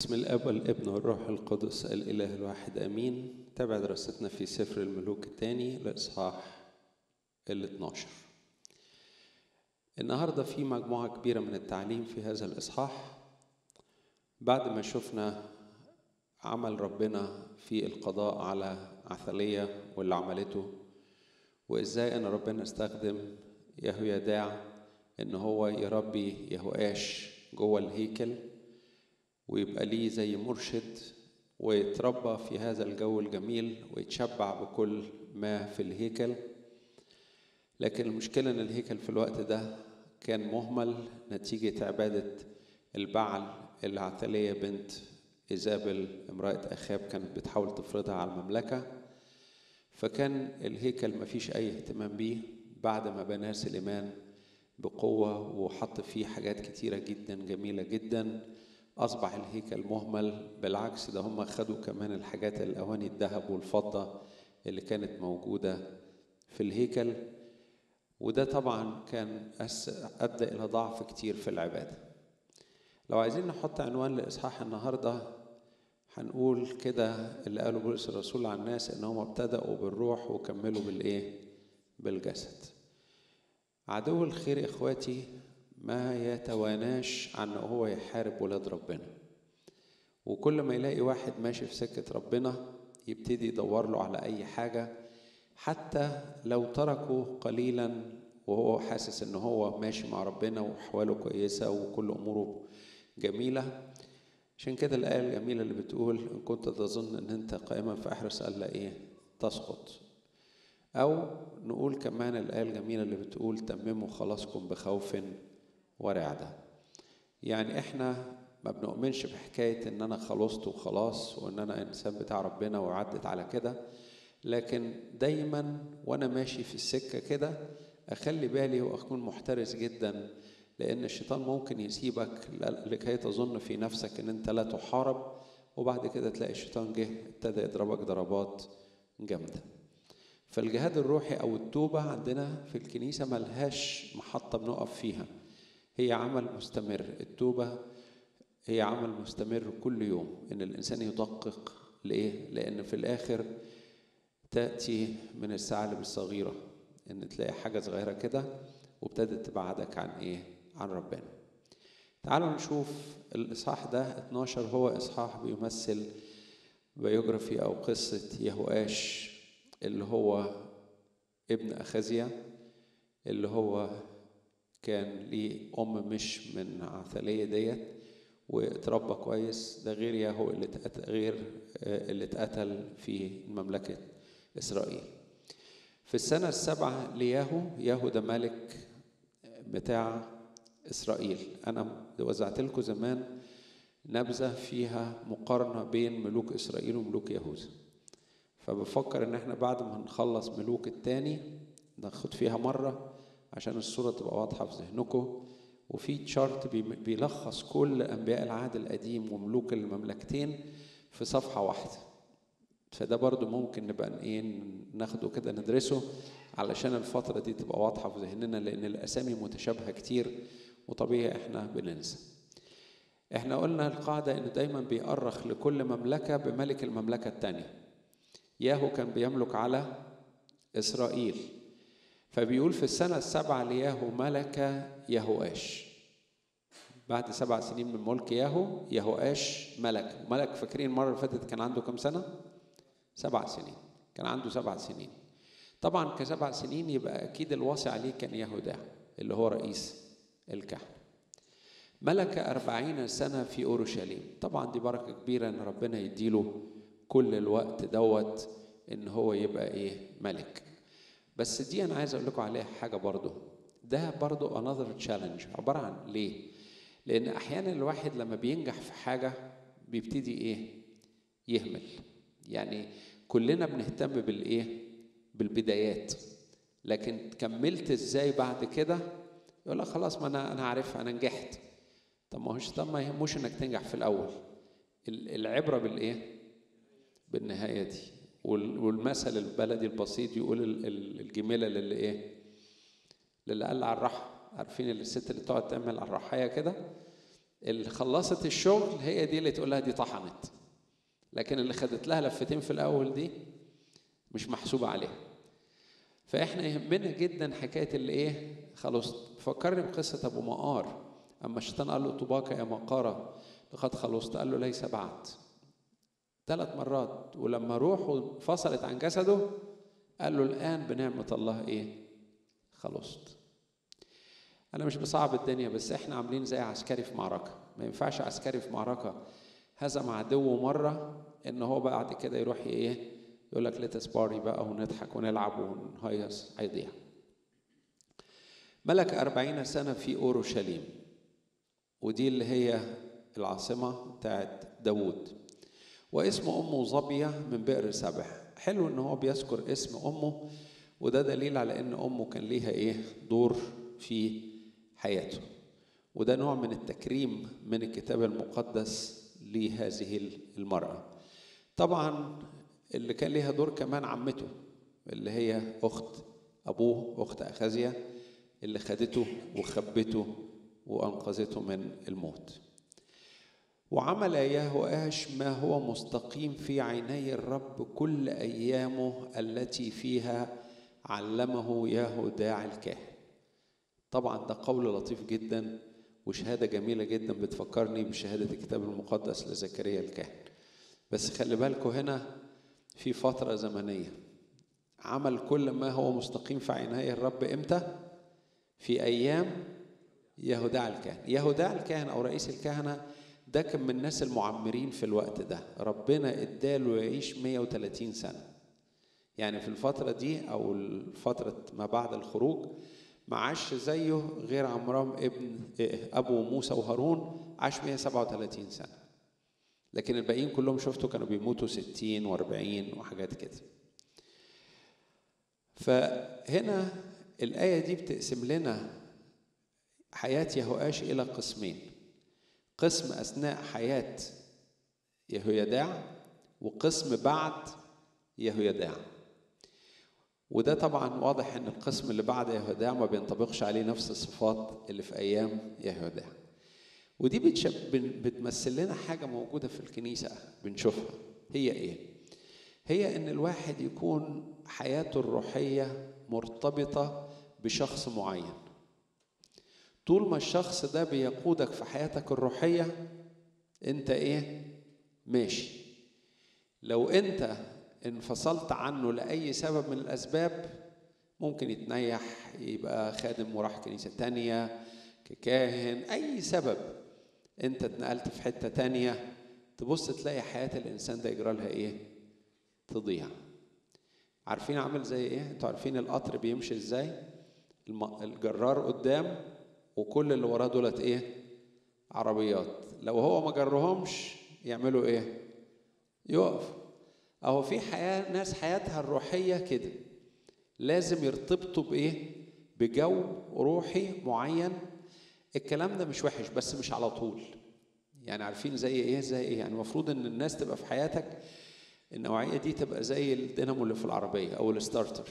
بسم الاب والابن والروح القدس الاله الواحد امين تابع دراستنا في سفر الملوك الثاني الاصحاح ال 12 النهارده في مجموعه كبيره من التعليم في هذا الاصحاح بعد ما شفنا عمل ربنا في القضاء على عثليه واللي عملته وازاي ان ربنا استخدم يهويداع ان هو يربي يهوآش جوه الهيكل ويبقى ليه زي مرشد ويتربى في هذا الجو الجميل ويتشبع بكل ما في الهيكل لكن المشكلة إن الهيكل في الوقت ده كان مهمل نتيجة عبادة البعل العتلية بنت إيزابل امرأة أخاب كانت بتحاول تفرضها على المملكة فكان الهيكل مفيش أي اهتمام بيه بعد ما بناه سليمان بقوة وحط فيه حاجات كتيرة جدا جميلة جدا أصبح الهيكل مهمل بالعكس ده هم خدوا كمان الحاجات الأواني الذهب والفضة اللي كانت موجودة في الهيكل وده طبعا كان أدى إلى ضعف كتير في العبادة لو عايزين نحط عنوان لإصحاح النهاردة هنقول كده اللي قاله بولس الرسول على الناس إن هم ابتدأوا بالروح وكملوا بالإيه؟ بالجسد عدو الخير إخواتي ما يتواناش عن هو يحارب ولاد ربنا وكل ما يلاقي واحد ماشي في سكة ربنا يبتدي يدور له على أي حاجة حتى لو تركه قليلا وهو حاسس ان هو ماشي مع ربنا وأحواله كويسة وكل أموره جميلة عشان كده الآية الجميلة اللي بتقول إن كنت تظن إن أنت قائما فاحرص ألا إيه تسقط أو نقول كمان الآية الجميلة اللي بتقول تمموا خلاصكم بخوف ورعدة يعني احنا ما بنؤمنش بحكاية ان انا خلصت وخلاص وان انا انسان بتاع ربنا وعدت على كده لكن دايما وانا ماشي في السكة كده اخلي بالي واكون محترس جدا لان الشيطان ممكن يسيبك لكي تظن في نفسك ان انت لا تحارب وبعد كده تلاقي الشيطان جه ابتدى يضربك ضربات جامده فالجهاد الروحي او التوبه عندنا في الكنيسه ملهاش محطه بنقف فيها هي عمل مستمر التوبة هي عمل مستمر كل يوم إن الإنسان يدقق لإيه؟ لأن في الآخر تأتي من الثعلب الصغيرة إن تلاقي حاجة صغيرة كده وابتدت تبعدك عن إيه؟ عن ربنا. تعالوا نشوف الإصحاح ده 12 هو إصحاح بيمثل بيوجرافي أو قصة يهوآش اللي هو ابن أخازيا اللي هو كان ليه أم مش من عثلية ديت واتربى كويس ده غير ياهو اللي اتقتل غير اللي اتقتل في مملكة إسرائيل في السنة السابعة لياهو ياهو ده ملك بتاع إسرائيل أنا وزعت لكم زمان نبذة فيها مقارنة بين ملوك إسرائيل وملوك يهوذا فبفكر إن إحنا بعد ما نخلص ملوك التاني ناخد فيها مرة عشان الصورة تبقى واضحة في ذهنكم وفي تشارت بيلخص كل أنبياء العهد القديم وملوك المملكتين في صفحة واحدة فده برضو ممكن نبقى ايه ناخده كده ندرسه علشان الفترة دي تبقى واضحة في ذهننا لأن الأسامي متشابهة كتير وطبيعي احنا بننسى احنا قلنا القاعدة ان دايما بيأرخ لكل مملكة بملك المملكة التانية ياهو كان بيملك على إسرائيل فبيقول في السنة السابعة لياهو ملك يهوآش بعد سبع سنين من ملك ياهو يهوآش ملك ملك فاكرين المرة اللي فاتت كان عنده كم سنة؟ سبع سنين كان عنده سبع سنين طبعا كسبع سنين يبقى أكيد الواصي عليه كان يهودا اللي هو رئيس الكهنة ملك أربعين سنة في أورشليم طبعا دي بركة كبيرة إن ربنا يديله كل الوقت دوت إن هو يبقى إيه ملك بس دي انا عايز اقول لكم عليها حاجه برضو ده برضو another challenge عباره عن ليه لان احيانا الواحد لما بينجح في حاجه بيبتدي ايه يهمل يعني كلنا بنهتم بالايه بالبدايات لكن كملت ازاي بعد كده يقول لك خلاص ما انا انا عارفها انا نجحت طب ما هوش طب ما يهموش انك تنجح في الاول العبره بالايه بالنهايه دي والمثل البلدي البسيط يقول الجميله للي ايه للي قال على الرحى عارفين الست اللي تقعد تعمل على الرحايه كده اللي خلصت الشغل هي دي اللي تقول لها دي طحنت لكن اللي خدت لها لفتين في الاول دي مش محسوبه عليها فاحنا يهمنا جدا حكايه اللي ايه خلاص فكرني بقصه ابو مقار اما الشيطان قال له طباك يا مقاره لقد خلصت قال له ليس بعد ثلاث مرات ولما روحه فصلت عن جسده قال له الان بنعمه الله ايه خلصت انا مش بصعب الدنيا بس احنا عاملين زي عسكري في معركه ما ينفعش عسكري في معركه هزم عدوه مره ان هو بعد كده يروح ايه يقول لك ليتس باري بقى ونضحك ونلعب ونهيص هيضيع ملك أربعين سنة في أورشليم ودي اللي هي العاصمة بتاعت داوود واسم أمه ظبية من بئر سبح حلو إن هو بيذكر اسم أمه وده دليل على إن أمه كان ليها إيه دور في حياته وده نوع من التكريم من الكتاب المقدس لهذه المرأة طبعا اللي كان ليها دور كمان عمته اللي هي أخت أبوه أخت أخازيا اللي خدته وخبته وأنقذته من الموت وعمل يهوآش ما هو مستقيم في عيني الرب كل أيامه التي فيها علمه يهوداع الكاهن طبعا ده قول لطيف جدا وشهاده جميله جدا بتفكرني بشهاده الكتاب المقدس لزكريا الكاهن بس خلي بالكم هنا في فتره زمنيه عمل كل ما هو مستقيم في عيني الرب امتى في ايام يهوداع الكاهن يهوداع الكاهن او رئيس الكهنه ده كان من الناس المعمرين في الوقت ده ربنا اداله يعيش 130 سنه يعني في الفتره دي او فتره ما بعد الخروج ما عاش زيه غير عمرام ابن ابو موسى وهارون عاش 137 سنه لكن الباقيين كلهم شفتوا كانوا بيموتوا 60 و40 وحاجات كده فهنا الآية دي بتقسم لنا حياة يهوآش إلى قسمين قسم أثناء حياة يهويداع وقسم بعد يهويداع وده طبعا واضح ان القسم اللي بعد يهوداع ما بينطبقش عليه نفس الصفات اللي في ايام يهوداع ودي بتشب... بتمثل لنا حاجه موجوده في الكنيسه بنشوفها هي ايه هي ان الواحد يكون حياته الروحيه مرتبطه بشخص معين طول ما الشخص ده بيقودك في حياتك الروحيه انت ايه ماشي لو انت انفصلت عنه لأي سبب من الأسباب ممكن يتنيح يبقى خادم وراح كنيسة تانية ككاهن أي سبب أنت اتنقلت في حتة تانية تبص تلاقي حياة الإنسان ده يجرى لها إيه؟ تضيع عارفين عامل زي إيه؟ أنتوا عارفين القطر بيمشي إزاي؟ الجرار قدام وكل اللي وراه دولت إيه؟ عربيات لو هو ما جرهمش يعملوا إيه؟ يقف أهو في حياة ناس حياتها الروحية كده لازم يرتبطوا بإيه؟ بجو روحي معين الكلام ده مش وحش بس مش على طول يعني عارفين زي ايه زي ايه يعني المفروض ان الناس تبقى في حياتك النوعيه دي تبقى زي الدينامو اللي في العربيه او الستارتر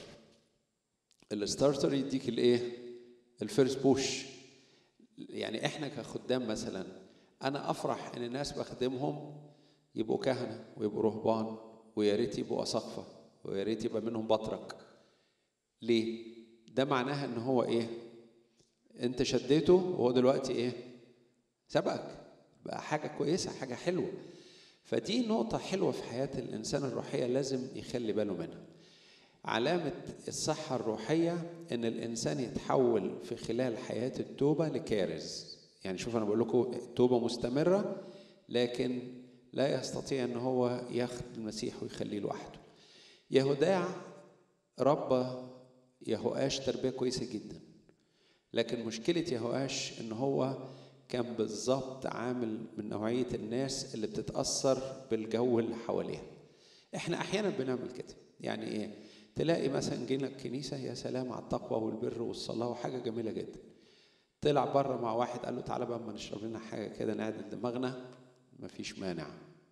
الستارتر يديك الايه الفيرست بوش يعني احنا كخدام مثلا انا افرح ان الناس بخدمهم يبقوا كهنه ويبقوا رهبان ويا ريت يبقوا اساقفه ويا ريت يبقى منهم بطرك ليه ده معناها ان هو ايه انت شديته وهو دلوقتي ايه سبقك بقى حاجه كويسه حاجه حلوه فدي نقطه حلوه في حياه الانسان الروحيه لازم يخلي باله منها علامه الصحه الروحيه ان الانسان يتحول في خلال حياه التوبه لكارز يعني شوف انا بقول لكم التوبه مستمره لكن لا يستطيع ان هو ياخد المسيح ويخليه لوحده يهوداع ربى يهوآش تربيه كويسه جدا لكن مشكلة يهوآش إن هو كان بالظبط عامل من نوعية الناس اللي بتتأثر بالجو اللي حواليها. إحنا أحيانا بنعمل كده، يعني إيه؟ تلاقي مثلا جينا الكنيسة يا سلام على التقوى والبر والصلاة وحاجة جميلة جدا. طلع بره مع واحد قال له تعالى بقى اما نشرب لنا حاجة كده نعدل دماغنا مفيش مانع.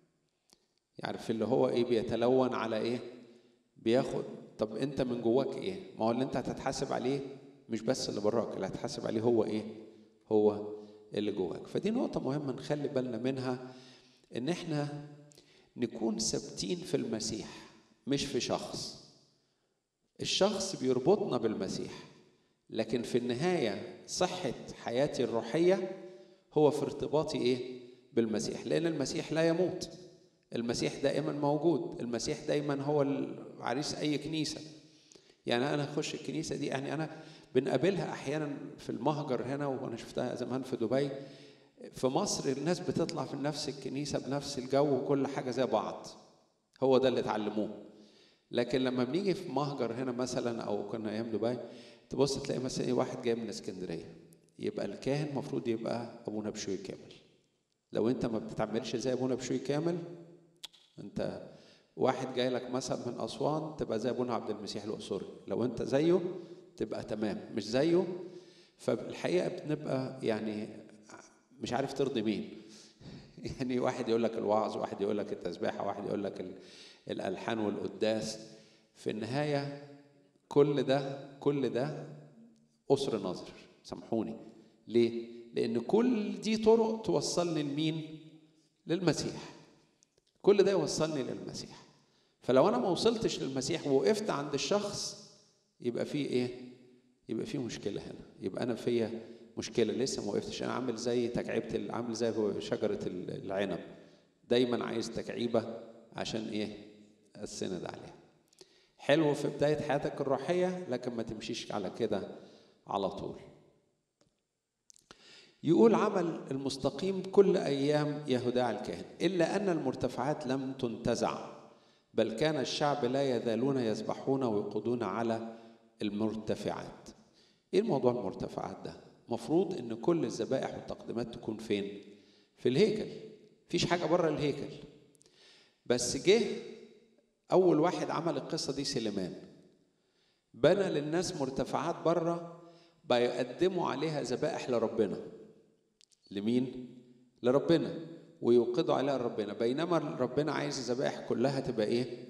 يعرف اللي هو إيه بيتلون على إيه؟ بياخد طب أنت من جواك إيه؟ ما هو اللي أنت هتتحاسب عليه مش بس اللي براك اللي هتحاسب عليه هو ايه هو اللي جواك فدي نقطة مهمة نخلي بالنا منها ان احنا نكون ثابتين في المسيح مش في شخص الشخص بيربطنا بالمسيح لكن في النهاية صحة حياتي الروحية هو في ارتباطي ايه بالمسيح لأن المسيح لا يموت المسيح دائما موجود المسيح دايما هو عريس أي كنيسة يعني أنا أخش الكنيسة دي يعني أنا بنقابلها أحيانا في المهجر هنا وأنا شفتها زمان في دبي في مصر الناس بتطلع في نفس الكنيسة بنفس الجو وكل حاجة زي بعض هو ده اللي اتعلموه لكن لما بنيجي في مهجر هنا مثلا او كنا ايام دبي تبص تلاقي مثلا ايه واحد جاي من اسكندريه يبقى الكاهن المفروض يبقى ابونا بشوي كامل لو انت ما بتتعملش زي ابونا بشوي كامل انت واحد جاي لك مثلا من اسوان تبقى زي ابونا عبد المسيح الاقصري لو انت زيه تبقى تمام مش زيه فالحقيقه بنبقى يعني مش عارف ترضي مين يعني واحد يقول لك الوعظ واحد يقول لك التسبيحه واحد يقول لك الالحان والقداس في النهايه كل ده كل ده أسر نظر سامحوني ليه؟ لأن كل دي طرق توصلني لمين؟ للمسيح كل ده يوصلني للمسيح فلو أنا ما وصلتش للمسيح ووقفت عند الشخص يبقى في إيه؟ يبقى في مشكلة هنا يبقى أنا فيا مشكلة لسه ما وقفتش أنا عامل زي تكعيبة عامل زي شجرة العنب دايما عايز تكعيبة عشان إيه؟ أسند عليها حلو في بداية حياتك الروحية لكن ما تمشيش على كده على طول يقول عمل المستقيم كل أيام يهوداع الكاهن إلا أن المرتفعات لم تنتزع بل كان الشعب لا يزالون يسبحون ويقودون على المرتفعات ايه الموضوع المرتفعات ده مفروض ان كل الذبائح والتقديمات تكون فين في الهيكل مفيش حاجه بره الهيكل بس جه أول واحد عمل القصة دي سليمان بنى للناس مرتفعات بره بيقدموا عليها ذبائح لربنا لمين؟ لربنا ويوقدوا عليها لربنا بينما ربنا عايز الذبائح كلها تبقى ايه؟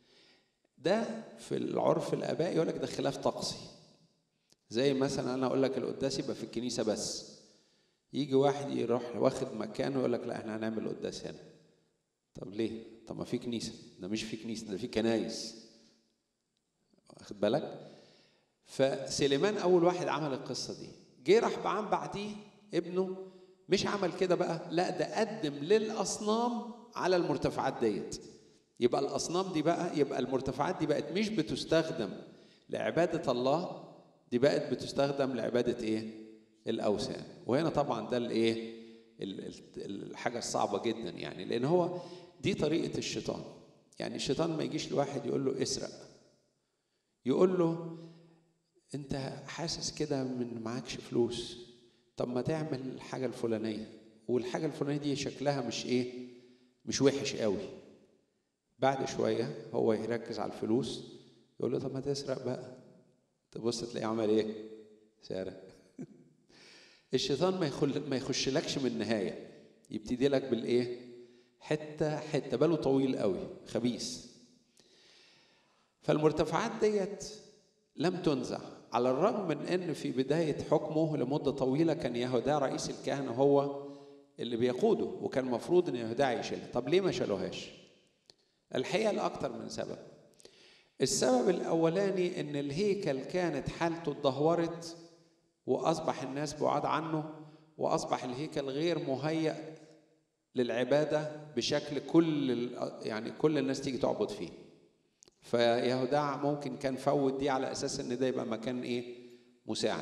ده في العرف الابائي يقول لك ده خلاف طقسي زي مثلا انا اقول لك القداس يبقى في الكنيسه بس يجي واحد يروح واخد مكانه ويقول لك لا احنا هنعمل القداس هنا طب ليه؟ طب ما في كنيسة ده مش في كنيسة ده في كنايس واخد بالك؟ فسليمان أول واحد عمل القصة دي جه راح بعام بعديه ابنه مش عمل كده بقى لا ده قدم للأصنام على المرتفعات ديت يبقى الأصنام دي بقى يبقى المرتفعات دي بقت مش بتستخدم لعبادة الله دي بقت بتستخدم لعبادة إيه؟ الأوثان وهنا طبعا ده الإيه؟ الحاجة الصعبة جدا يعني لأن هو دي طريقة الشيطان يعني الشيطان ما يجيش لواحد يقول له اسرق يقول له انت حاسس كده من معكش فلوس طب ما تعمل الحاجة الفلانية والحاجة الفلانية دي شكلها مش ايه مش وحش قوي بعد شوية هو يركز على الفلوس يقول له طب ما تسرق بقى تبص تلاقيه عمل ايه سارق الشيطان ما يخل ما يخشلكش من النهاية يبتدي لك بالايه حته حته باله طويل قوي خبيث فالمرتفعات ديت لم تنزع على الرغم من ان في بدايه حكمه لمده طويله كان يهودا رئيس الكهنه هو اللي بيقوده وكان المفروض ان يهودا يشيلها طب ليه ما شالوهاش الحقيقه لاكثر من سبب السبب الاولاني ان الهيكل كانت حالته اتدهورت واصبح الناس بعاد عنه واصبح الهيكل غير مهيأ للعبادة بشكل كل يعني كل الناس تيجي تعبد فيه فيهودع ممكن كان فوت دي على أساس إن ده يبقى مكان إيه مساعد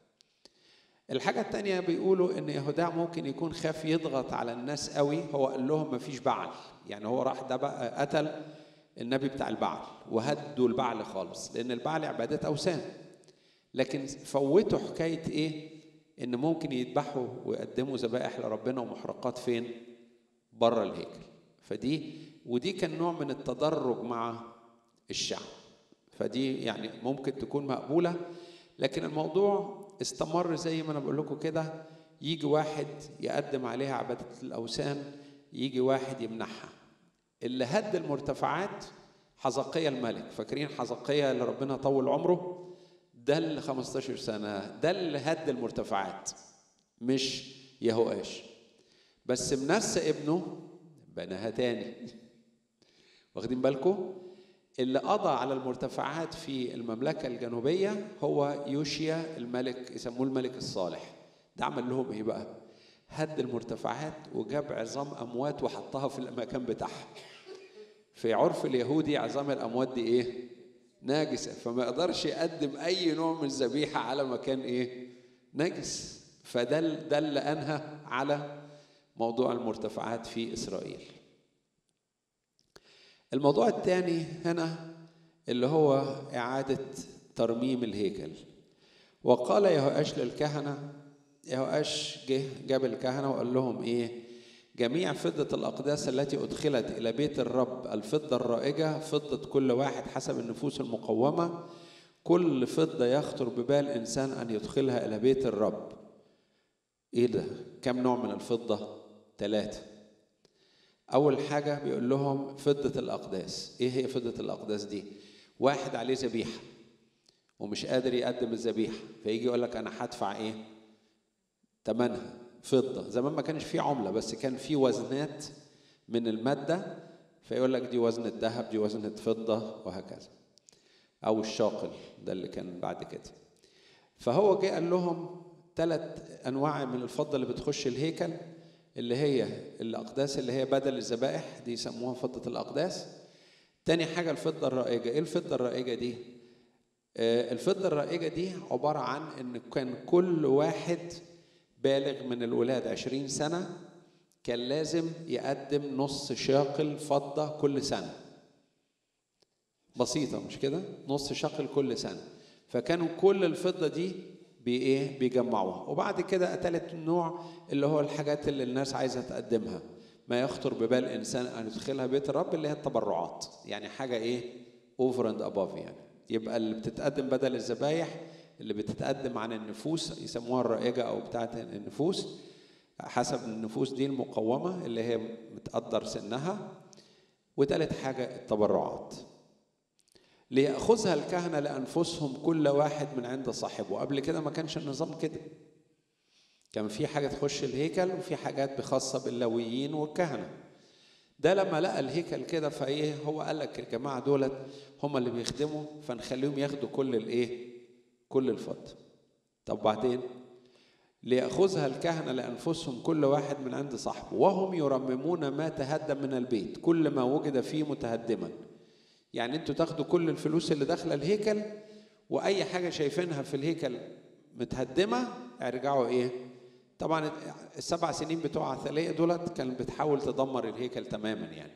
الحاجة التانية بيقولوا إن يهودع ممكن يكون خاف يضغط على الناس قوي هو قال لهم مفيش بعل يعني هو راح ده بقى قتل النبي بتاع البعل وهدوا البعل خالص لأن البعل عبادة أوثان لكن فوتوا حكاية إيه إن ممكن يذبحوا ويقدموا ذبائح لربنا ومحرقات فين؟ بره الهيكل فدي ودي كان نوع من التدرج مع الشعب فدي يعني ممكن تكون مقبولة لكن الموضوع استمر زي ما أنا بقول لكم كده يجي واحد يقدم عليها عبادة الأوثان يجي واحد يمنحها اللي هد المرتفعات حزقية الملك فاكرين حزقية اللي ربنا طول عمره ده اللي 15 سنة ده اللي هد المرتفعات مش يهوآش بس منسى ابنه بناها تاني واخدين بالكم اللي قضى على المرتفعات في المملكة الجنوبية هو يوشيا الملك يسموه الملك الصالح ده عمل لهم ايه بقى هد المرتفعات وجاب عظام اموات وحطها في المكان بتاعها في عرف اليهودي عظام الاموات دي ايه ناجسة فما يقدرش يقدم اي نوع من الذبيحة على مكان ايه نجس فده ده اللي انهى على موضوع المرتفعات في اسرائيل الموضوع الثاني هنا اللي هو إعادة ترميم الهيكل وقال يهوأش للكهنة يهوأش جه جاب الكهنة وقال لهم إيه جميع فضة الأقداس التي أدخلت إلى بيت الرب الفضة الرائجة فضة كل واحد حسب النفوس المقومة كل فضة يخطر ببال إنسان أن يدخلها إلى بيت الرب إيه ده؟ كم نوع من الفضة؟ ثلاثة أول حاجة بيقول لهم فضة الأقداس إيه هي فضة الأقداس دي؟ واحد عليه ذبيحة ومش قادر يقدم الذبيحة فيجي يقول لك أنا هدفع إيه؟ تمنها فضة زمان ما كانش فيه عملة بس كان فيه وزنات من المادة فيقول لك دي وزن الذهب دي وزنة فضة وهكذا أو الشاقل ده اللي كان بعد كده فهو جه قال لهم ثلاث أنواع من الفضة اللي بتخش الهيكل اللي هي الأقداس اللي هي بدل الذبائح دي يسموها فضة الأقداس تاني حاجة الفضة الرائجة إيه الفضة الرائجة دي؟ آه الفضة الرائجة دي عبارة عن إن كان كل واحد بالغ من الولاد عشرين سنة كان لازم يقدم نص شاقل فضة كل سنة بسيطة مش كده؟ نص شاقل كل سنة فكانوا كل الفضة دي بإيه؟ بيجمعوها وبعد كده تالت نوع اللي هو الحاجات اللي الناس عايزة تقدمها ما يخطر ببال إنسان أن يدخلها بيت الرب اللي هي التبرعات يعني حاجة إيه؟ أوفر أند أباف يعني يبقى اللي بتتقدم بدل الذبايح اللي بتتقدم عن النفوس يسموها الرائجة أو بتاعة النفوس حسب النفوس دي المقومة اللي هي متقدر سنها وتالت حاجة التبرعات ليأخذها الكهنة لأنفسهم كل واحد من عند صاحبه قبل كده ما كانش النظام كده كان في حاجة تخش الهيكل وفي حاجات خاصة باللويين والكهنة ده لما لقى الهيكل كده فايه هو قال لك الجماعة دولت هم اللي بيخدموا فنخليهم ياخدوا كل الايه كل الفضة طب بعدين ليأخذها الكهنة لأنفسهم كل واحد من عند صاحبه وهم يرممون ما تهدم من البيت كل ما وجد فيه متهدما يعني انتوا تاخدوا كل الفلوس اللي داخله الهيكل واي حاجه شايفينها في الهيكل متهدمه ارجعوا ايه طبعا السبع سنين بتوع عثالية دولت كانت بتحاول تدمر الهيكل تماما يعني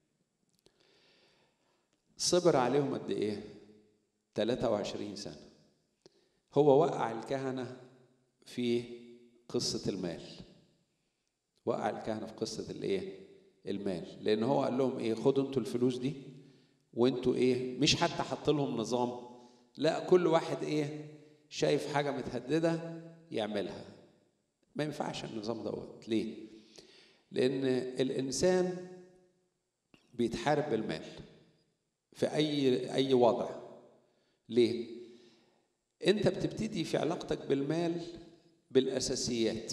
صبر عليهم قد ايه 23 سنه هو وقع الكهنه في قصه المال وقع الكهنه في قصه الايه المال لان هو قال لهم ايه خدوا انتوا الفلوس دي وانتوا ايه مش حتى حط لهم نظام لا كل واحد ايه شايف حاجه متهدده يعملها ما ينفعش النظام دوت ليه لان الانسان بيتحارب بالمال في اي اي وضع ليه انت بتبتدي في علاقتك بالمال بالاساسيات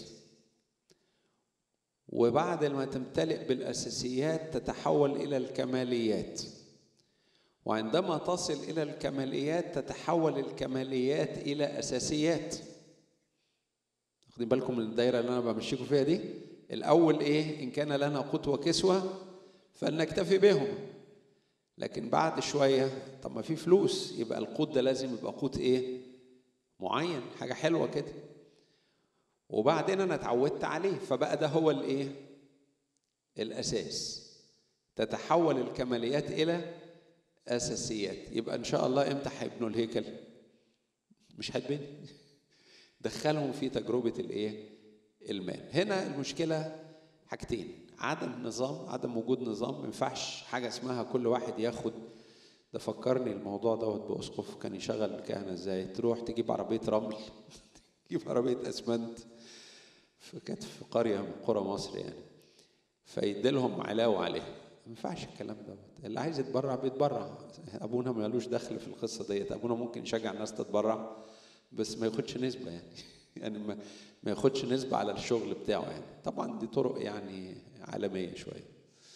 وبعد ما تمتلئ بالاساسيات تتحول الى الكماليات وعندما تصل الى الكماليات تتحول الكماليات الى اساسيات واخدين بالكم من الدايره اللي انا بمشيكم فيها دي الاول ايه ان كان لنا قوت وكسوه فلنكتفي بهم لكن بعد شويه طب ما في فلوس يبقى القوت ده لازم يبقى قوت ايه معين حاجه حلوه كده وبعدين انا اتعودت عليه فبقى ده هو الايه الاساس تتحول الكماليات الى اساسيات يبقى ان شاء الله امتى هيبنوا الهيكل مش هتبني دخلهم في تجربه الايه المال هنا المشكله حاجتين عدم نظام عدم وجود نظام ما ينفعش حاجه اسمها كل واحد ياخد ده فكرني الموضوع دوت باسقف كان يشغل الكهنه ازاي تروح تجيب عربيه رمل تجيب عربيه اسمنت فكانت في قريه من قرى مصر يعني فيديلهم علاوه عليها ما ينفعش الكلام دوت اللي عايز يتبرع بيتبرع ابونا مالوش دخل في القصه ديت ابونا ممكن يشجع الناس تتبرع بس ما ياخدش نسبه يعني يعني ما ما ياخدش نسبة على الشغل بتاعه يعني طبعا دي طرق يعني عالمية شوية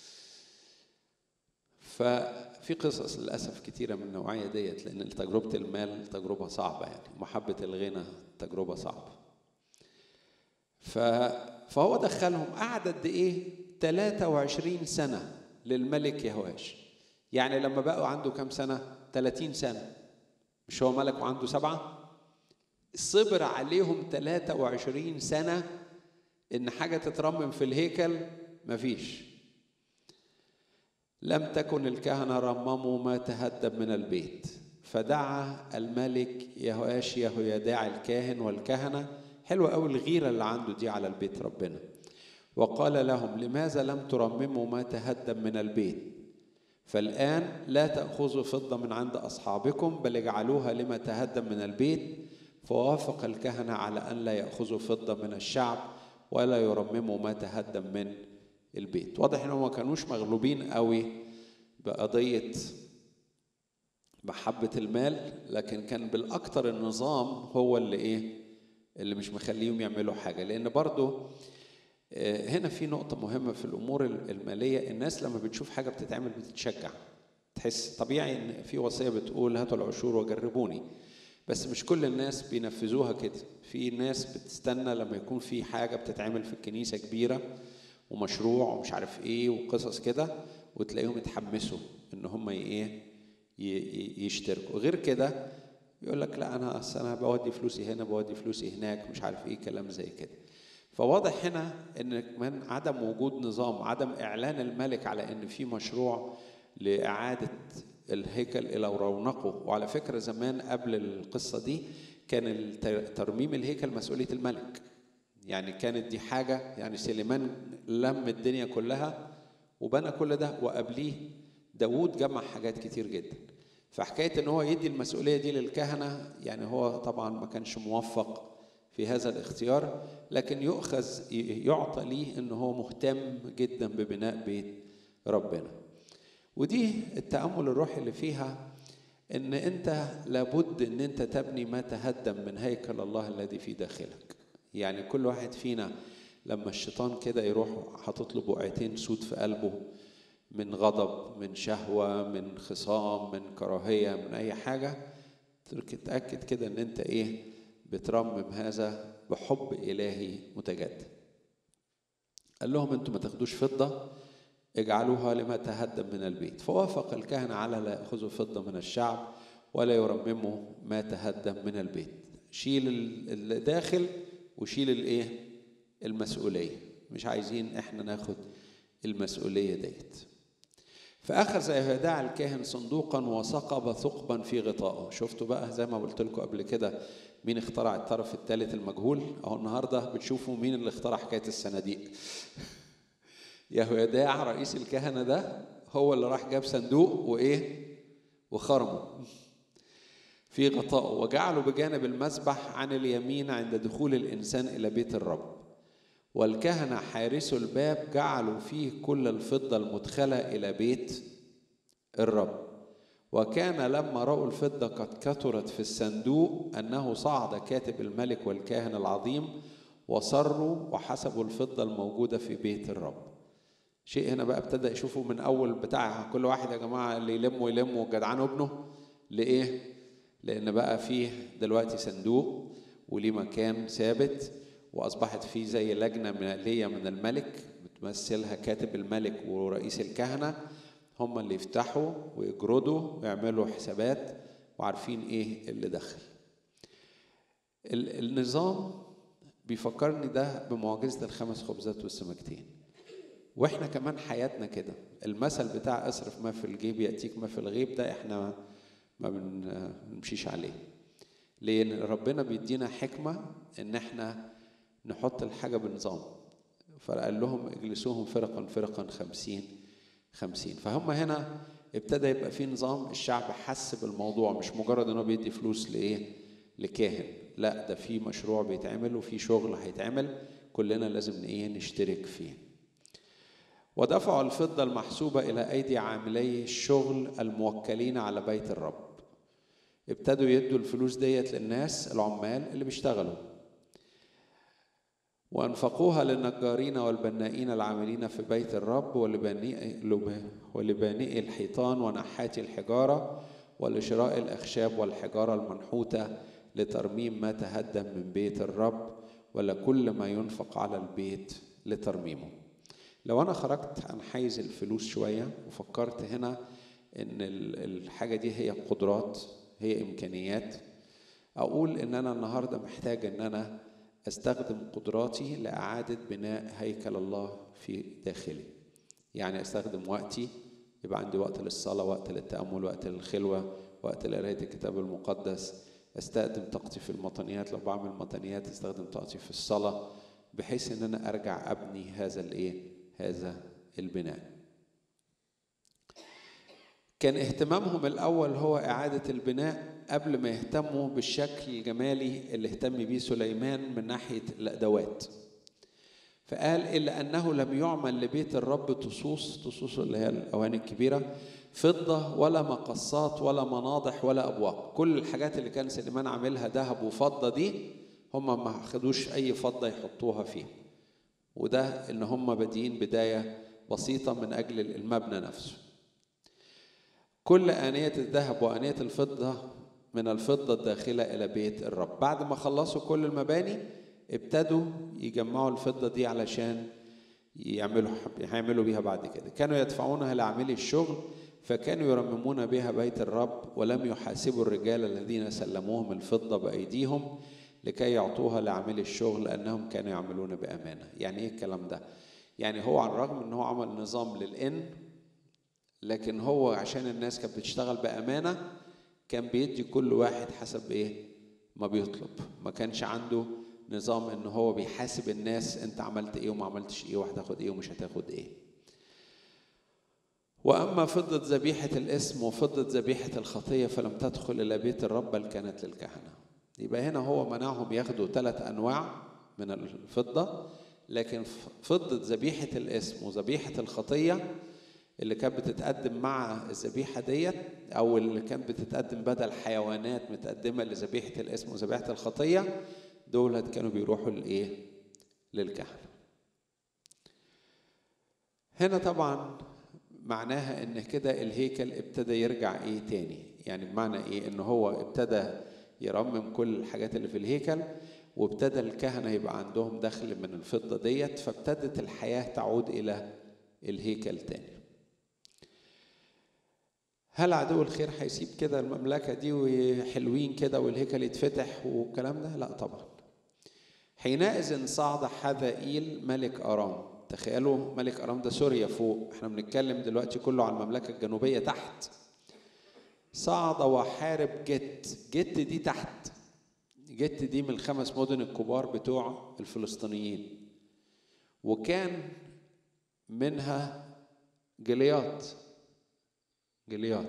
ففي قصص للأسف كتيرة من النوعية ديت لأن تجربة المال تجربة صعبة يعني محبة الغنى تجربة صعبة ف... فهو دخلهم قعد قد إيه 23 سنة للملك يهواش يعني لما بقوا عنده كام سنة 30 سنة مش هو ملك وعنده سبعة صبر عليهم 23 سنة إن حاجة تترمم في الهيكل مفيش لم تكن الكهنة رمموا ما تهدم من البيت فدعا الملك يهواش يهويداع الكاهن والكهنة حلوة أوي الغيرة اللي عنده دي على البيت ربنا وقال لهم لماذا لم ترمموا ما تهدم من البيت فالآن لا تأخذوا فضة من عند أصحابكم بل اجعلوها لما تهدم من البيت فوافق الكهنة على أن لا يأخذوا فضة من الشعب ولا يرمموا ما تهدم من البيت واضح انهم ما كانوش مغلوبين قوي بقضية محبة المال لكن كان بالأكثر النظام هو اللي إيه اللي مش مخليهم يعملوا حاجة لأن برضو هنا في نقطة مهمة في الأمور المالية الناس لما بتشوف حاجة بتتعمل بتتشجع تحس طبيعي إن في وصية بتقول هاتوا العشور وجربوني بس مش كل الناس بينفذوها كده في ناس بتستنى لما يكون في حاجة بتتعمل في الكنيسة كبيرة ومشروع ومش عارف ايه وقصص كده وتلاقيهم اتحمسوا ان هم ايه يشتركوا غير كده يقول لك لا انا اصل انا بودي فلوسي هنا بودي فلوسي هناك مش عارف ايه كلام زي كده فواضح هنا ان كمان عدم وجود نظام عدم اعلان الملك على ان في مشروع لاعاده الهيكل الى رونقه وعلى فكره زمان قبل القصه دي كان ترميم الهيكل مسؤوليه الملك يعني كانت دي حاجة يعني سليمان لم الدنيا كلها وبنى كل ده وقبليه داوود جمع حاجات كتير جدا فحكاية ان هو يدي المسؤولية دي للكهنة يعني هو طبعا ما كانش موفق في هذا الاختيار لكن يؤخذ يعطى ليه ان هو مهتم جدا ببناء بيت ربنا ودي التأمل الروحي اللي فيها ان انت لابد ان انت تبني ما تهدم من هيكل الله الذي في داخلك يعني كل واحد فينا لما الشيطان كده يروح حاطط له بقعتين سود في قلبه من غضب من شهوة من خصام من كراهية من أي حاجة تتأكد كده إن أنت إيه بترمم هذا بحب إلهي متجدد قال لهم أنتم ما تاخدوش فضة اجعلوها لما تهدم من البيت فوافق الكهنة على لا يأخذوا فضة من الشعب ولا يرمموا ما تهدم من البيت شيل الداخل وشيل الايه المسؤوليه مش عايزين احنا ناخد المسؤوليه ديت فاخذ يهوداع الكاهن صندوقا وثقب ثقبا في غطائه شفتوا بقى زي ما قلت لكم قبل كده مين اخترع الطرف الثالث المجهول اهو النهارده بتشوفوا مين اللي اخترع حكايه الصناديق يهوداع رئيس الكهنه ده هو اللي راح جاب صندوق وايه وخرمه في غطائه وجعله بجانب المسبح عن اليمين عند دخول الإنسان إلى بيت الرب والكهنة حارسوا الباب جعلوا فيه كل الفضة المدخلة إلى بيت الرب وكان لما رأوا الفضة قد كثرت في الصندوق أنه صعد كاتب الملك والكاهن العظيم وصروا وحسبوا الفضة الموجودة في بيت الرب شيء هنا بقى ابتدى يشوفوا من أول بتاع كل واحد يا جماعة اللي يلم ويلم وجدعان ابنه لإيه؟ لأن بقى فيه دلوقتي صندوق وليه مكان ثابت وأصبحت فيه زي لجنة مالية من الملك بتمثلها كاتب الملك ورئيس الكهنة هم اللي يفتحوا ويجردوا ويعملوا حسابات وعارفين ايه اللي دخل النظام بيفكرني ده بمعجزة الخمس خبزات والسمكتين واحنا كمان حياتنا كده المثل بتاع اصرف ما في الجيب يأتيك ما في الغيب ده احنا ما بنمشيش عليه لأن ربنا بيدينا حكمة إن إحنا نحط الحاجة بنظام فقال لهم اجلسوهم فرقا فرقا خمسين خمسين فهم هنا ابتدى يبقى في نظام الشعب حس بالموضوع مش مجرد انه بيدي فلوس لايه لكاهن لا ده في مشروع بيتعمل وفي شغل هيتعمل كلنا لازم ايه نشترك فيه ودفعوا الفضة المحسوبة إلى أيدي عاملي الشغل الموكلين على بيت الرب ابتدوا يدوا الفلوس ديت للناس العمال اللي بيشتغلوا وأنفقوها للنجارين والبنائين العاملين في بيت الرب ولبانئي الحيطان ونحاتي الحجارة ولشراء الأخشاب والحجارة المنحوتة لترميم ما تهدم من بيت الرب ولكل ما ينفق على البيت لترميمه لو أنا خرجت عن حيز الفلوس شوية وفكرت هنا إن الحاجة دي هي قدرات هي إمكانيات أقول إن أنا النهاردة محتاج إن أنا استخدم قدراتي لاعاده بناء هيكل الله في داخلي يعني استخدم وقتي يبقى عندي وقت للصلاه وقت للتامل وقت للخلوه وقت لقرايه الكتاب المقدس استخدم طاقتي في المطنيات لو بعمل مطنيات استخدم طاقتي في الصلاه بحيث ان انا ارجع ابني هذا الايه هذا البناء كان اهتمامهم الاول هو اعاده البناء قبل ما يهتموا بالشكل الجمالي اللي اهتم بيه سليمان من ناحيه الادوات فقال الا انه لم يعمل لبيت الرب طصوص طصوص اللي هي الاواني الكبيره فضه ولا مقصات ولا مناضح ولا ابواق كل الحاجات اللي كان سليمان عاملها ذهب وفضه دي هم ما خدوش اي فضه يحطوها فيها وده ان هم بادئين بدايه بسيطه من اجل المبنى نفسه كل آنية الذهب وآنية الفضة من الفضة الداخلة إلى بيت الرب بعد ما خلصوا كل المباني ابتدوا يجمعوا الفضة دي علشان يعملوا هيعملوا بيها بعد كده كانوا يدفعونها لعاملي الشغل فكانوا يرممون بها بيت الرب ولم يحاسبوا الرجال الذين سلموهم الفضة بأيديهم لكي يعطوها لعاملي الشغل لأنهم كانوا يعملون بأمانة يعني إيه الكلام ده يعني هو على الرغم أنه عمل نظام للإن لكن هو عشان الناس كانت بتشتغل بأمانة كان بيدي كل واحد حسب ايه ما بيطلب ما كانش عنده نظام ان هو بيحاسب الناس انت عملت ايه وما عملتش ايه وهتاخد ايه ومش هتاخد ايه واما فضه ذبيحه الاسم وفضه ذبيحه الخطيه فلم تدخل الى بيت الرب بل كانت للكهنه يبقى هنا هو منعهم ياخدوا ثلاث انواع من الفضه لكن فضه ذبيحه الاسم وذبيحه الخطيه اللي كانت بتتقدم مع الذبيحة ديت أو اللي كانت بتتقدم بدل حيوانات متقدمة لذبيحة الاسم وذبيحة الخطية دول كانوا بيروحوا لإيه؟ للكهنة. هنا طبعا معناها إن كده الهيكل ابتدى يرجع إيه تاني؟ يعني بمعنى إيه؟ إن هو ابتدى يرمم كل الحاجات اللي في الهيكل وابتدى الكهنة يبقى عندهم دخل من الفضة ديت فابتدت الحياة تعود إلى الهيكل تاني. هل عدو الخير هيسيب كده المملكة دي وحلوين كده والهيكل يتفتح والكلام ده؟ لا طبعا. حينئذ صعد حذائيل ملك أرام، تخيلوا ملك أرام ده سوريا فوق، احنا بنتكلم دلوقتي كله على المملكة الجنوبية تحت. صعد وحارب جت، جت دي تحت. جت دي من الخمس مدن الكبار بتوع الفلسطينيين. وكان منها جليات جلياد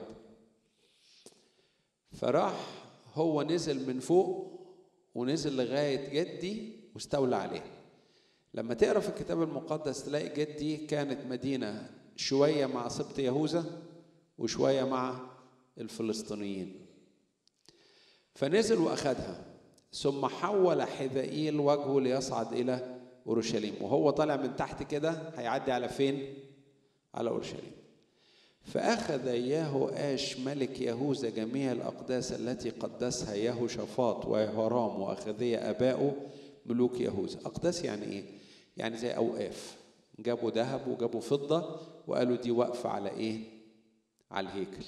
فراح هو نزل من فوق ونزل لغاية جدي واستولى عليه لما تقرا في الكتاب المقدس تلاقي جدي كانت مدينة شوية مع سبط يهوذا وشوية مع الفلسطينيين فنزل وأخدها ثم حول حذائيل وجهه ليصعد إلى أورشليم وهو طالع من تحت كده هيعدي على فين؟ على أورشليم فأخذ يهوآش ملك يهوذا جميع الأقداس التي قدسها يهوشافاط ويهرام وأخذية آبائه ملوك يهوذا أقداس يعني إيه؟ يعني زي أوقاف جابوا ذهب وجابوا فضة وقالوا دي واقفة على إيه؟ على الهيكل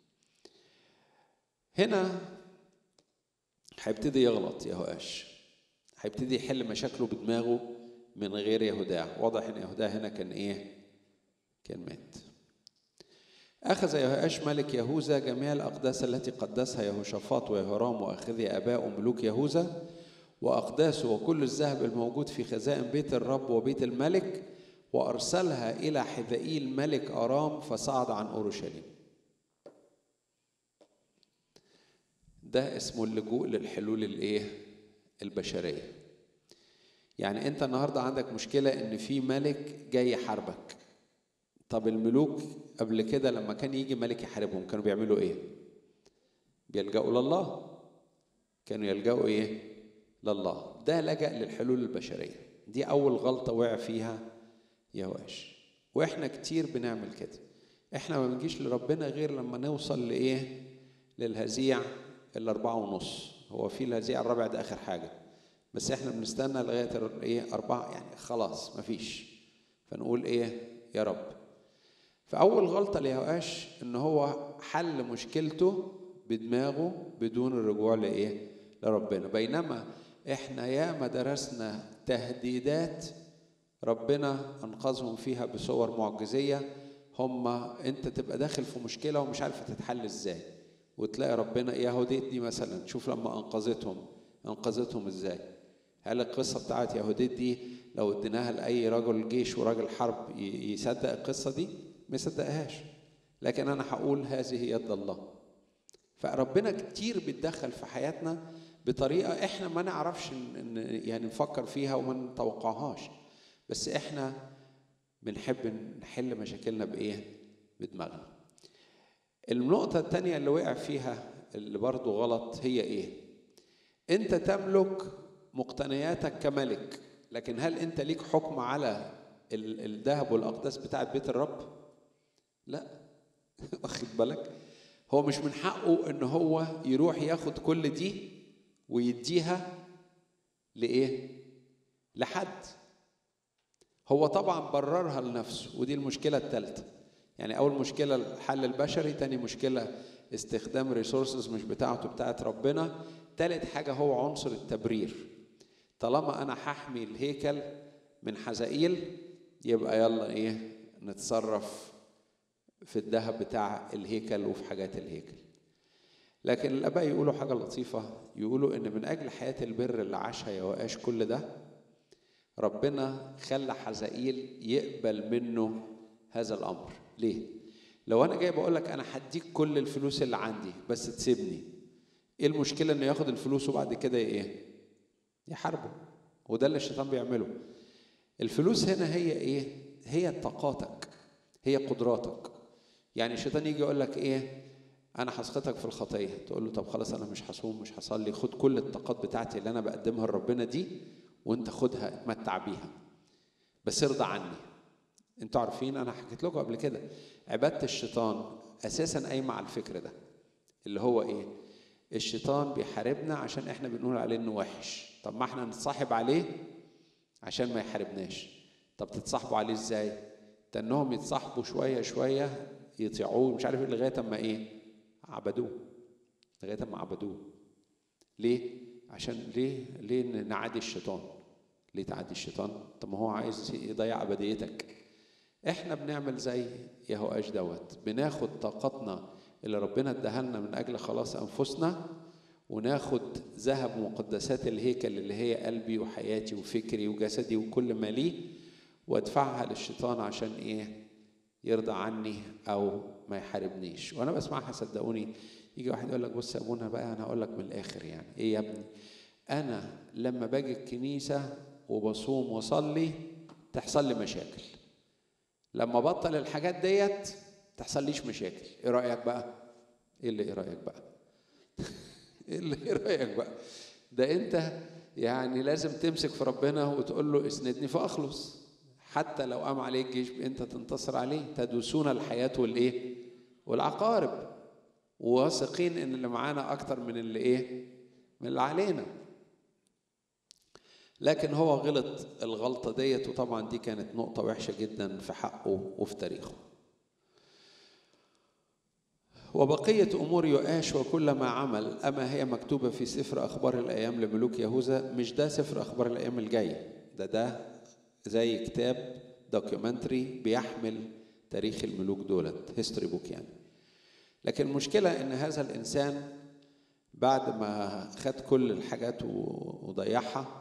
هنا هيبتدي يغلط يهوآش هيبتدي يحل مشاكله بدماغه من غير يهودا واضح ان يهودا هنا كان ايه كان مات أخذ يهوآش ملك يهوذا جميع الأقداس التي قدسها يهوشافاط ويهورام وأخذي آباء ملوك يهوذا وأقداسه وكل الذهب الموجود في خزائن بيت الرب وبيت الملك وأرسلها إلى حذائيل ملك أرام فصعد عن أورشليم ده اسمه اللجوء للحلول الايه البشريه يعني انت النهارده عندك مشكله ان في ملك جاي يحاربك طب الملوك قبل كده لما كان يجي ملك يحاربهم كانوا بيعملوا ايه بيلجأوا لله كانوا يلجأوا ايه لله ده لجأ للحلول البشريه دي اول غلطه وقع فيها يهواش واحنا كتير بنعمل كده احنا ما بنجيش لربنا غير لما نوصل لايه للهزيع الاربعة ونص هو في الهزيع الرابع ده اخر حاجه بس احنا بنستنى لغايه ايه اربعة يعني خلاص مفيش فنقول ايه يا رب فاول غلطه ليهواش ان هو حل مشكلته بدماغه بدون الرجوع لايه لربنا بينما احنا ياما درسنا تهديدات ربنا انقذهم فيها بصور معجزيه هم انت تبقى داخل في مشكله ومش عارف تتحل ازاي وتلاقي ربنا يهوديت دي مثلا شوف لما انقذتهم انقذتهم ازاي هل القصه بتاعت يهوديت دي لو اديناها لاي رجل جيش وراجل حرب يصدق القصه دي ما يصدقهاش لكن انا هقول هذه يد الله فربنا كتير بيتدخل في حياتنا بطريقه احنا ما نعرفش إن يعني نفكر فيها وما نتوقعهاش بس احنا بنحب نحل مشاكلنا بايه بدماغنا النقطة التانية اللي وقع فيها اللي برضه غلط هي ايه انت تملك مقتنياتك كملك لكن هل انت ليك حكم على الذهب والاقداس بتاعت بيت الرب لا واخد بالك هو مش من حقه ان هو يروح ياخد كل دي ويديها لايه لحد هو طبعا بررها لنفسه ودي المشكله الثالثه يعني اول مشكله الحل البشري تاني مشكله استخدام ريسورسز مش بتاعته بتاعت ربنا تالت حاجه هو عنصر التبرير طالما انا هحمي الهيكل من حزائيل يبقى يلا ايه نتصرف في الذهب بتاع الهيكل وفي حاجات الهيكل لكن الاباء يقولوا حاجه لطيفه يقولوا ان من اجل حياه البر اللي عاشها يوقاش كل ده ربنا خلى حزائيل يقبل منه هذا الامر ليه لو انا جاي بقول لك انا هديك كل الفلوس اللي عندي بس تسيبني ايه المشكله انه ياخد الفلوس وبعد كده ايه يحاربه وده اللي الشيطان بيعمله الفلوس هنا هي ايه هي طاقاتك هي قدراتك يعني الشيطان يجي يقول لك ايه انا هسقطك في الخطيه تقول له طب خلاص انا مش هصوم مش هصلي خد كل الطاقات بتاعتي اللي انا بقدمها لربنا دي وانت خدها اتمتع بيها بس ارضى عني انتوا عارفين انا حكيت لكم قبل كده عباده الشيطان اساسا قايمه على الفكر ده اللي هو ايه الشيطان بيحاربنا عشان احنا بنقول عليه انه وحش طب ما احنا نتصاحب عليه عشان ما يحاربناش طب تتصاحبوا عليه ازاي انهم يتصاحبوا شويه شويه يطيعوه مش عارف لغايه اما ايه عبدوه لغايه اما عبدوه ليه عشان ليه ليه نعادي الشيطان ليه تعادي الشيطان طب ما هو عايز يضيع ابديتك احنا بنعمل زي يهوآش دوت بناخد طاقتنا اللي ربنا اداها لنا من اجل خلاص انفسنا وناخد ذهب مقدسات الهيكل اللي هي قلبي وحياتي وفكري وجسدي وكل ما ليه وادفعها للشيطان عشان ايه يرضى عني او ما يحاربنيش وانا بسمعها صدقوني يجي واحد يقول لك بص يا ابونا بقى انا هقول لك من الاخر يعني ايه يا ابني انا لما باجي الكنيسه وبصوم واصلي تحصل لي مشاكل لما بطل الحاجات ديت تحصل ليش مشاكل ايه رايك بقى ايه اللي ايه رايك بقى ايه اللي ايه رايك بقى ده انت يعني لازم تمسك في ربنا وتقول له اسندني فاخلص حتى لو قام عليك جيش انت تنتصر عليه تدوسون الحياه والايه والعقارب واثقين ان اللي معانا اكتر من اللي ايه من اللي علينا لكن هو غلط الغلطه ديت وطبعا دي كانت نقطه وحشه جدا في حقه وفي تاريخه وبقية أمور يؤاش وكل ما عمل أما هي مكتوبة في سفر أخبار الأيام لملوك يهوذا مش ده سفر أخبار الأيام الجاي ده ده زي كتاب دوكيومنتري بيحمل تاريخ الملوك دولت هيستوري بوك يعني لكن المشكلة إن هذا الإنسان بعد ما خد كل الحاجات وضيعها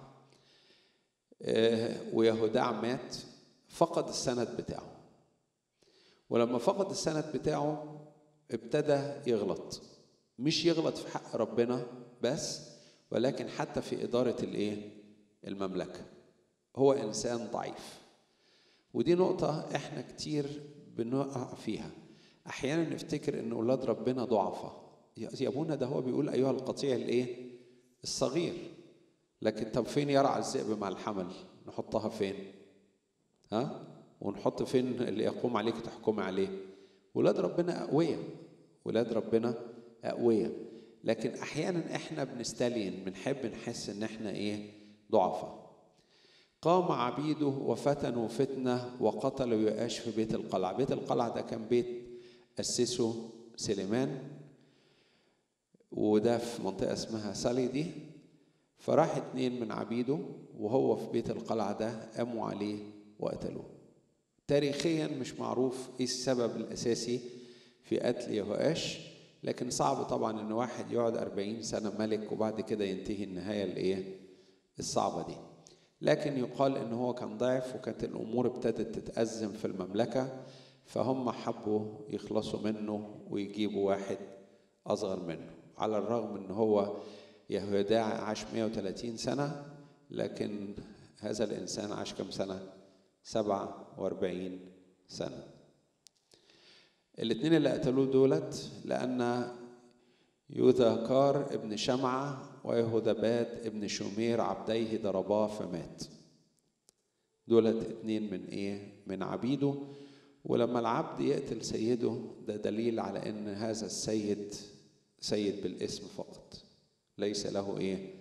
ويهودع مات فقد السند بتاعه ولما فقد السند بتاعه ابتدى يغلط مش يغلط في حق ربنا بس ولكن حتى في إدارة الإيه؟ المملكة هو إنسان ضعيف ودي نقطة إحنا كتير بنقع فيها أحيانا نفتكر إن أولاد ربنا ضعفاء يا أبونا ده هو بيقول أيها القطيع الإيه؟ الصغير لكن طب فين يرعى الذئب مع الحمل؟ نحطها فين ها ونحط فين اللي يقوم عليك تحكم عليه ولاد ربنا أقوياء ولاد ربنا أقوياء لكن أحيانا إحنا بنستلين بنحب نحس إن إحنا إيه ضعفاء قام عبيده وفتنوا فتنة وقتلوا يؤاش في بيت القلعة بيت القلعة ده كان بيت أسسه سليمان وده في منطقة اسمها سالي دي فراح اتنين من عبيده وهو في بيت القلعة ده قاموا عليه وقتلوه تاريخيا مش معروف ايه السبب الأساسي في قتل يهوآش لكن صعب طبعا ان واحد يقعد أربعين سنة ملك وبعد كده ينتهي النهاية الايه الصعبة دي لكن يقال ان هو كان ضعف وكانت الامور ابتدت تتأزم في المملكة فهم حبوا يخلصوا منه ويجيبوا واحد اصغر منه على الرغم ان هو يهوداع عاش 130 سنة لكن هذا الإنسان عاش كم سنة؟ 47 سنة الاثنين اللي قتلوه دولت لأن يوذاكار ابن شمعة ويهودباد ابن شومير عبديه ضرباه فمات دولت اتنين من ايه من عبيده ولما العبد يقتل سيده ده دليل على ان هذا السيد سيد بالاسم فقط ليس له ايه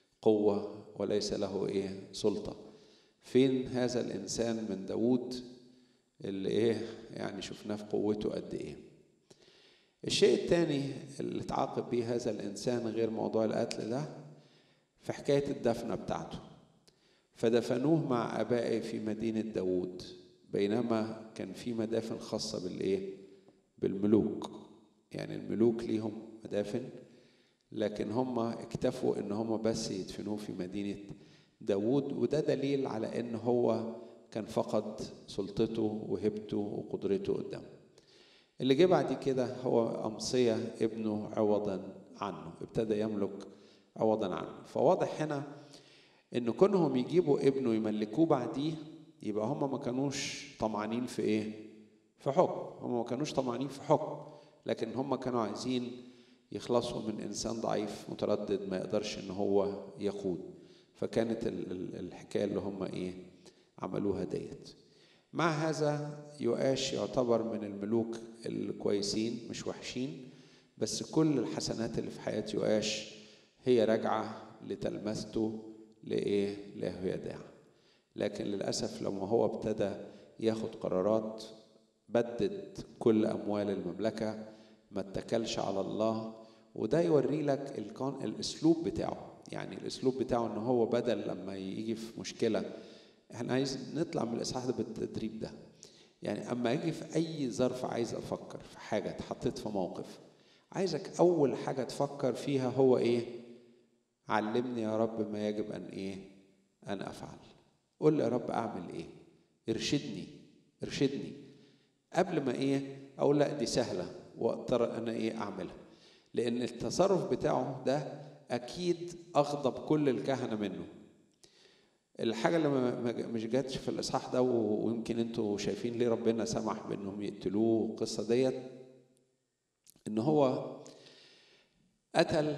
قوة وليس له ايه سلطة فين هذا الانسان من داوود اللي ايه يعني شفناه في قوته قد ايه الشيء الثاني اللي اتعاقب بيه هذا الانسان غير موضوع القتل ده في حكاية الدفنة بتاعته فدفنوه مع ابائه في مدينة داوود بينما كان في مدافن خاصة بالايه بالملوك يعني الملوك ليهم مدافن لكن هم اكتفوا ان هم بس يدفنوه في مدينة داوود وده دليل على ان هو كان فقد سلطته وهبته وقدرته قدامه اللي جه بعد كده هو أمصية ابنه عوضا عنه ابتدى يملك عوضا عنه فواضح هنا ان كونهم يجيبوا ابنه يملكوه بعديه يبقى هم ما كانوش طمعانين في ايه في حكم هم ما كانوش طمعانين في حكم لكن هم كانوا عايزين يخلصوا من انسان ضعيف متردد ما يقدرش ان هو يقود فكانت الحكايه اللي هم ايه عملوها ديت مع هذا يؤاش يعتبر من الملوك الكويسين مش وحشين بس كل الحسنات اللي في حياة يؤاش هي راجعة لتلمسته لإيه؟ ليهويداع لكن للأسف لما هو ابتدى ياخد قرارات بدد كل أموال المملكة ما اتكلش على الله وده يوري لك الأسلوب بتاعه يعني الأسلوب بتاعه إن هو بدل لما يجي في مشكلة احنا عايز نطلع من الاصحاح ده بالتدريب ده يعني اما اجي في اي ظرف عايز افكر في حاجه اتحطيت في موقف عايزك اول حاجه تفكر فيها هو ايه علمني يا رب ما يجب ان ايه ان افعل قول لي يا رب اعمل ايه ارشدني ارشدني قبل ما ايه اقول لا دي سهله واقدر انا ايه اعملها لان التصرف بتاعه ده اكيد اغضب كل الكهنه منه الحاجة اللي مش جاتش في الإصحاح ده ويمكن أنتوا شايفين ليه ربنا سمح بأنهم يقتلوه القصة ديت إن هو قتل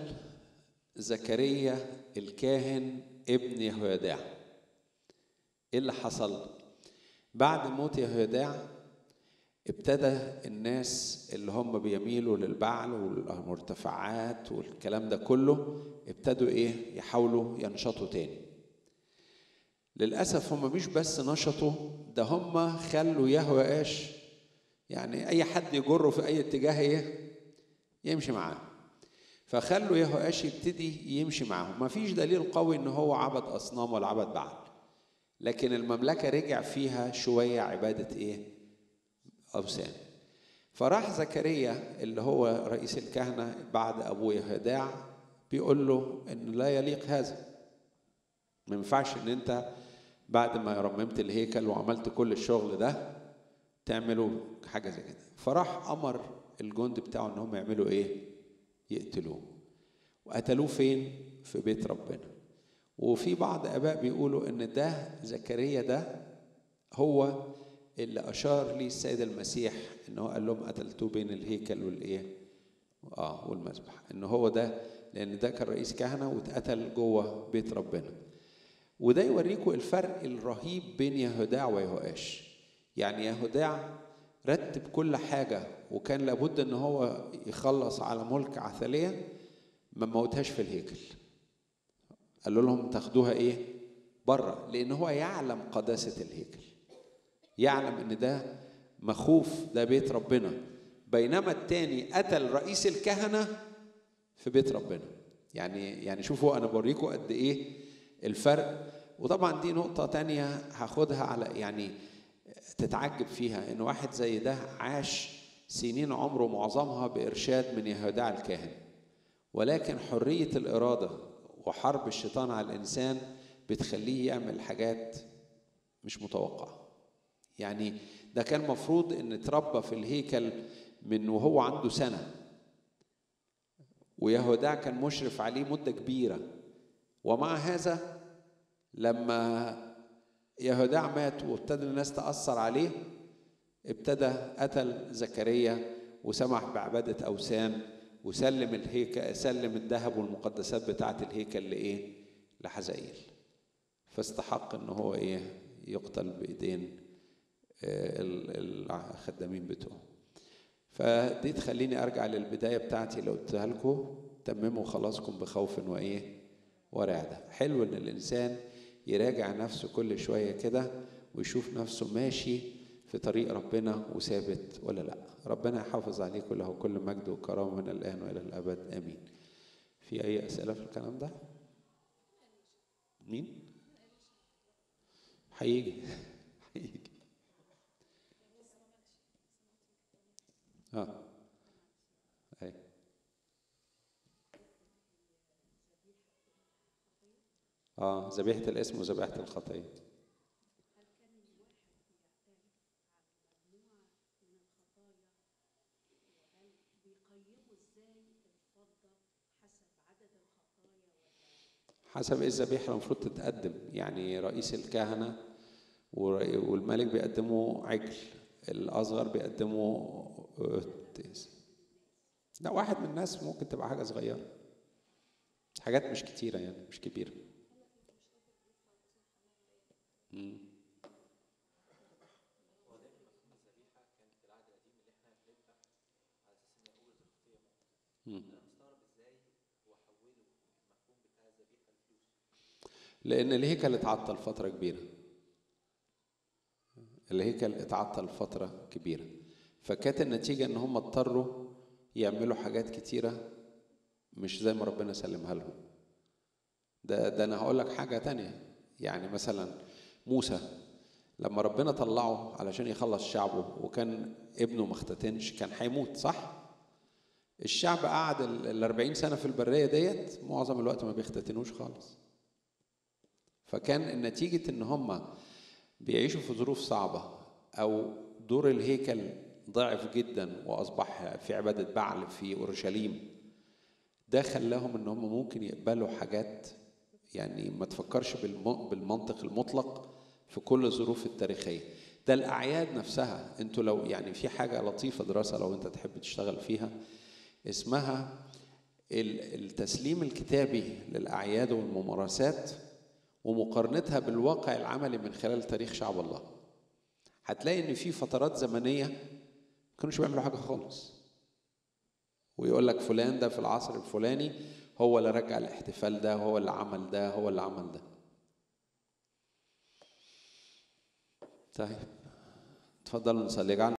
زكريا الكاهن ابن يهويداع إيه اللي حصل؟ بعد موت يهويداع ابتدى الناس اللي هم بيميلوا للبعل والمرتفعات والكلام ده كله ابتدوا ايه يحاولوا ينشطوا تاني للأسف هم مش بس نشطوا ده هم خلوا يهوى آش يعني أي حد يجره في أي اتجاه إيه يمشي معاه فخلوا يهوى آش يبتدي يمشي معاهم ما فيش دليل قوي إن هو عبد أصنام ولا عبد بعل لكن المملكة رجع فيها شوية عبادة إيه أوثان فراح زكريا اللي هو رئيس الكهنة بعد أبو يهداع بيقول له إن لا يليق هذا ما ينفعش إن أنت بعد ما رممت الهيكل وعملت كل الشغل ده تعملوا حاجة زي كده فراح أمر الجند بتاعه إن هم يعملوا إيه؟ يقتلوه وقتلوه فين؟ في بيت ربنا وفي بعض آباء بيقولوا إن ده زكريا ده هو اللي أشار ليه السيد المسيح إن هو قال لهم قتلتوه بين الهيكل والإيه؟ آه والمذبح إن هو ده لأن ده كان رئيس كهنة واتقتل جوه بيت ربنا وده يوريكم الفرق الرهيب بين يهوداع ويهوآش يعني يهوداع رتب كل حاجة وكان لابد ان هو يخلص على ملك عثالية ما موتهاش في الهيكل قال لهم تاخدوها ايه بره لان هو يعلم قداسة الهيكل يعلم ان ده مخوف ده بيت ربنا بينما التاني قتل رئيس الكهنة في بيت ربنا يعني يعني شوفوا انا بوريكم قد ايه الفرق وطبعا دي نقطة تانية هاخدها على يعني تتعجب فيها ان واحد زي ده عاش سنين عمره معظمها بارشاد من يهوداع الكاهن ولكن حرية الإرادة وحرب الشيطان على الإنسان بتخليه يعمل حاجات مش متوقعة يعني ده كان مفروض ان اتربى في الهيكل من وهو عنده سنة ويهوداع كان مشرف عليه مدة كبيرة ومع هذا لما يهوداع مات وابتدى الناس تأثر عليه ابتدى قتل زكريا وسمح بعبادة أوثان وسلم الهيكل سلم الذهب والمقدسات بتاعة الهيكل لإيه؟ لحزائيل فاستحق إن هو إيه؟ يقتل بإيدين الخدامين بتوعه فدي تخليني ارجع للبدايه بتاعتي لو قلتها لكم تمموا خلاصكم بخوف وايه ورعده حلو ان الانسان يراجع نفسه كل شويه كده ويشوف نفسه ماشي في طريق ربنا وثابت ولا لا ربنا يحافظ عليكم له كل مجد وكرامه من الان والى الابد امين في اي اسئله في الكلام ده مين هيجي هيجي اه اي اه ذبيحة الاسم وذبيحة الخطية حسب ايه الذبيحة المفروض تتقدم يعني رئيس الكهنة والملك بيقدموا عجل الأصغر بيقدموا لا واحد من الناس ممكن تبقى حاجة صغيرة حاجات مش كتيرة يعني مش كبيرة مم. مم. لأن الهيكل اتعطل فترة كبيرة الهيكل اتعطل فترة كبيرة فكانت النتيجة إن هم اضطروا يعملوا حاجات كتيرة مش زي ما ربنا سلمها لهم ده ده أنا هقول لك حاجة تانية يعني مثلا موسى لما ربنا طلعه علشان يخلص شعبه وكان ابنه ما اختتنش كان هيموت صح؟ الشعب قعد ال 40 سنة في البرية ديت معظم الوقت ما بيختتنوش خالص فكان نتيجة إن هم بيعيشوا في ظروف صعبة أو دور الهيكل ضعف جدا وأصبح في عبادة بعل في أورشليم ده خلاهم إن هم ممكن يقبلوا حاجات يعني ما تفكرش بالمنطق المطلق في كل الظروف التاريخية ده الأعياد نفسها انتوا لو يعني في حاجة لطيفة دراسة لو انت تحب تشتغل فيها اسمها التسليم الكتابي للأعياد والممارسات ومقارنتها بالواقع العملي من خلال تاريخ شعب الله هتلاقي ان في فترات زمنيه ما كانوش بيعملوا حاجه خالص ويقول لك فلان ده في العصر الفلاني هو اللي رجع الاحتفال ده هو اللي عمل ده هو اللي عمل ده طيب اتفضلوا نصلي